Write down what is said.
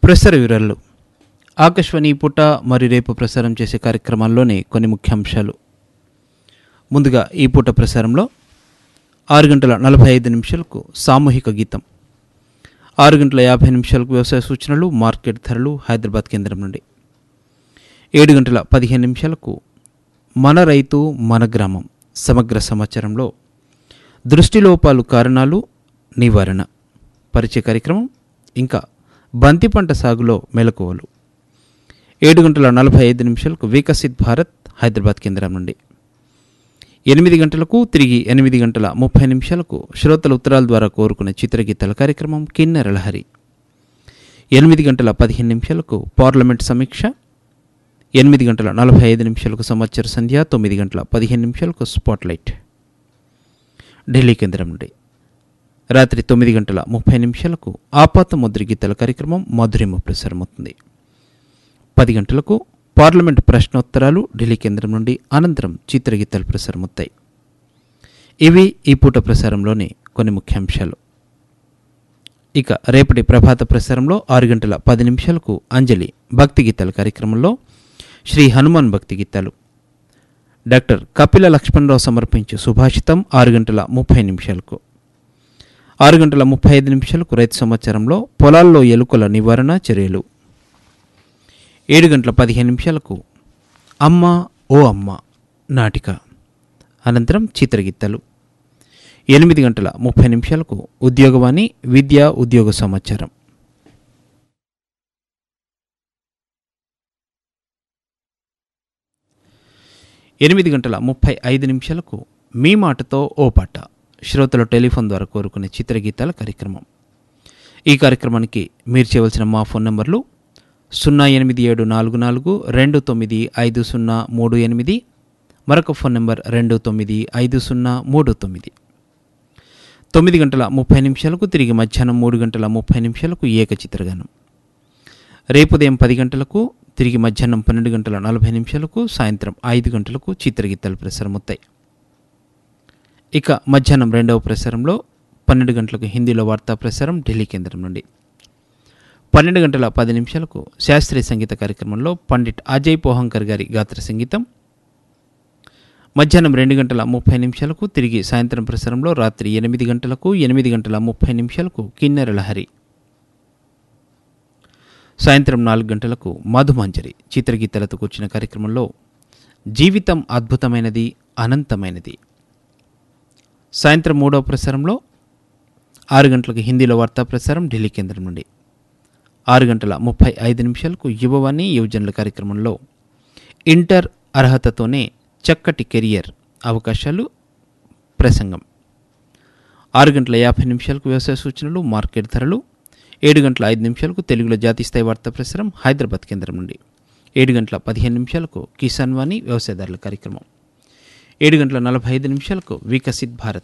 ప్రసార వివరాలు ఆకాశవాణి ఈ పూట మరియు రేపు ప్రసారం చేసే కార్యక్రమాల్లోని కొన్ని ముఖ్యాంశాలు ముందుగా ఈ పూట ప్రసారంలో ఆరు గంటల నలభై ఐదు నిమిషాలకు సామూహిక గీతం ఆరు గంటల యాభై నిమిషాలకు వ్యవసాయ సూచనలు మార్కెట్ ధరలు హైదరాబాద్ కేంద్రం నుండి ఏడు గంటల పదిహేను నిమిషాలకు మన రైతు మన గ్రామం సమగ్ర సమాచారంలో దృష్టిలోపాలు కారణాలు నివారణ పరిచయ కార్యక్రమం ఇంకా బంతి పంట సాగులో మెలకువలు ఏడు గంటల నలభై ఐదు నిమిషాలకు వికసిత్ భారత్ హైదరాబాద్ కేంద్రం నుండి ఎనిమిది గంటలకు తిరిగి ఎనిమిది గంటల ముప్పై నిమిషాలకు శ్రోతల ఉత్తరాల ద్వారా కోరుకునే చిత్రగీతాల కార్యక్రమం కిన్నెర లహరి ఎనిమిది గంటల పదిహేను నిమిషాలకు పార్లమెంట్ సమీక్ష ఎనిమిది గంటల నలభై ఐదు నిమిషాలకు సంవత్సర సంధ్య తొమ్మిది గంటల పదిహేను నిమిషాలకు స్పాట్లైట్ ఢిల్లీ కేంద్రం నుండి రాత్రి తొమ్మిది గంటల ముప్పై నిమిషాలకు ఆపాత ముద్ర గీతాల కార్యక్రమం మధురిమ ప్రసారమవుతుంది పది గంటలకు పార్లమెంట్ ప్రశ్నోత్తరాలు ఢిల్లీ కేంద్రం నుండి అనంతరం చిత్రగీతాలు ప్రసారమవుతాయి ఇవి ఈ పూట ప్రసారంలోని కొన్ని ముఖ్యాంశాలు ఇక రేపటి ప్రభాత ప్రసారంలో ఆరు గంటల పది నిమిషాలకు అంజలి భక్తి గీతాల కార్యక్రమంలో శ్రీ హనుమాన్ భక్తి గీతాలు డాక్టర్ కపిల లక్ష్మణరావు సమర్పించే సుభాషితం ఆరు గంటల ముప్పై నిమిషాలకు ఆరు గంటల ముప్పై ఐదు నిమిషాలకు రైతు సమాచారంలో పొలాల్లో ఎలుకల నివారణ చర్యలు ఏడు గంటల పదిహేను నిమిషాలకు అమ్మ ఓ అమ్మ నాటిక అనంతరం చిత్రగీతాలు ఎనిమిది గంటల ముప్పై నిమిషాలకు ఉద్యోగవాణి విద్యా ఉద్యోగ సమాచారం ఎనిమిది గంటల ముప్పై ఐదు నిమిషాలకు మీ మాటతో ఓ పాట శ్రోతలు టెలిఫోన్ ద్వారా కోరుకునే చిత్రగీతాల కార్యక్రమం ఈ కార్యక్రమానికి మీరు చేయవలసిన మా ఫోన్ నంబర్లు సున్నా ఎనిమిది ఏడు నాలుగు నాలుగు రెండు తొమ్మిది ఐదు సున్నా మూడు ఎనిమిది మరొక ఫోన్ నెంబర్ రెండు తొమ్మిది ఐదు సున్నా మూడు తొమ్మిది తొమ్మిది గంటల ముప్పై నిమిషాలకు తిరిగి మధ్యాహ్నం మూడు గంటల ముప్పై నిమిషాలకు ఏక చిత్రగానం రేపు ఉదయం పది గంటలకు తిరిగి మధ్యాహ్నం పన్నెండు గంటల నలభై నిమిషాలకు సాయంత్రం ఐదు గంటలకు చిత్రగీతాలు ప్రసారమవుతాయి ఇక మధ్యాహ్నం రెండవ ప్రసారంలో పన్నెండు గంటలకు హిందీలో వార్తా ప్రసారం ఢిల్లీ కేంద్రం నుండి పన్నెండు గంటల పది నిమిషాలకు శాస్త్రీయ సంగీత కార్యక్రమంలో పండిట్ అజయ్ పోహంకర్ గారి గాత్ర సంగీతం మధ్యాహ్నం రెండు గంటల ముప్పై నిమిషాలకు తిరిగి సాయంత్రం ప్రసారంలో రాత్రి ఎనిమిది గంటలకు ఎనిమిది గంటల ముప్పై నిమిషాలకు కిన్నెర లహరి సాయంత్రం నాలుగు గంటలకు మధుమంజరి చిత్రగీతాలతో కూర్చిన కార్యక్రమంలో జీవితం అద్భుతమైనది అనంతమైనది సాయంత్రం మూడవ ప్రసారంలో ఆరు గంటలకు హిందీలో వార్తా ప్రసారం ఢిల్లీ కేంద్రం నుండి ఆరు గంటల ముప్పై ఐదు నిమిషాలకు యువవాణి యువజనుల కార్యక్రమంలో ఇంటర్ అర్హతతోనే చక్కటి కెరియర్ అవకాశాలు ప్రసంగం ఆరు గంటల యాభై నిమిషాలకు వ్యవసాయ సూచనలు మార్కెట్ ధరలు ఏడు గంటల ఐదు నిమిషాలకు తెలుగులో జాతీయ స్థాయి వార్తా ప్రసారం హైదరాబాద్ కేంద్రం నుండి ఏడు గంటల పదిహేను నిమిషాలకు కిసాన్ వాణి వ్యవసాయదారుల కార్యక్రమం ఏడు గంటల నలభై ఐదు నిమిషాలకు వికసిత్ భారత్